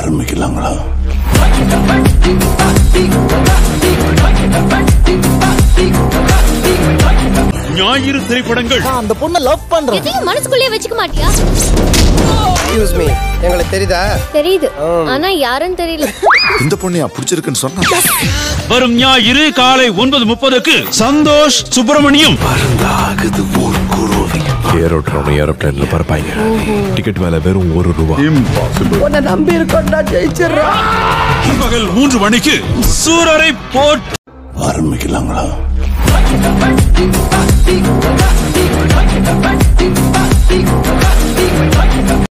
ஆரம்பிக்கலாங்களா ஞாயிறு திரைப்படங்கள் நான் அந்த பொண்ணை லவ் பண்றேன் எதையும் மனசுக்குள்ளே வச்சுக்க மாட்டியா எக்ஸ்கியூஸ் மீ எங்களுக்கு தெரியுதா தெரியுது ஆனா யாருன்னு தெரியல இந்த பொண்ணையா பிடிச்சிருக்குன்னு சொன்னா வரும் ஞாயிறு காலை ஒன்பது முப்பதுக்கு சந்தோஷ் சுப்பிரமணியம் ஏரோட்ரோன் ஏரோப்ளேன்ல பறப்பாங்க டிக்கெட் மேல வெறும் ஒரு ரூபா உன்னை நம்பி இருக்கோம்டா ஜெயிச்சிடுறா பகல் மூன்று மணிக்கு சூரரை போட் ஆரம்பிக்கலாங்களா